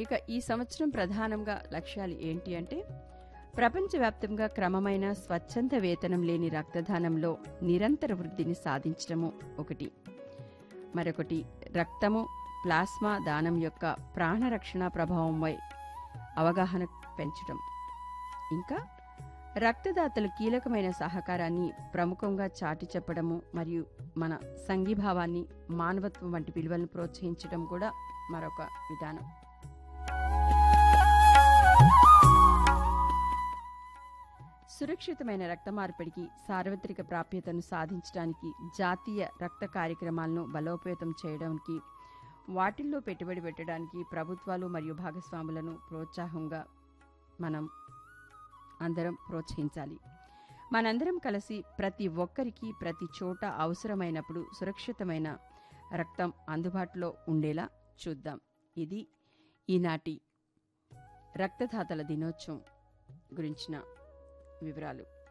ఇక ఈ సంవత్సరం ప్రధానంగా లక్ష్యాలు ఏంటి అంటే ప్రపంచవ్యాప్తంగా క్రమమైన స్వచ్ఛంద వేతనం లేని రక్తదానంలో నిరంతర వృద్ధిని సాధించడము ఒకటి మరొకటి రక్తము ప్లాస్మా దానం యొక్క ప్రాణరక్షణ ప్రభావంపై అవగాహన పెంచడం ఇంకా రక్తదాతలు కీలకమైన సహకారాన్ని ప్రముఖంగా చాటి చెప్పడము మరియు మన సంఘీభావాన్ని మానవత్వం వంటి విలువలను ప్రోత్సహించడం కూడా మరొక విధానం సురక్షితమైన రక్త మార్పిడికి సార్వత్రిక ప్రాప్యతను సాధించడానికి జాతీయ రక్త కార్యక్రమాలను బలోపేతం చేయడానికి వాటిల్లో పెట్టుబడి పెట్టడానికి ప్రభుత్వాలు మరియు భాగస్వాములను ప్రోత్సాహంగా మనం అందరం ప్రోత్సహించాలి మనందరం కలిసి ప్రతి ఒక్కరికి ప్రతి చోట అవసరమైనప్పుడు సురక్షితమైన రక్తం అందుబాటులో ఉండేలా చూద్దాం ఇది ఈనాటి రక్తదాతల దినోత్సవం గురించిన వివరాలు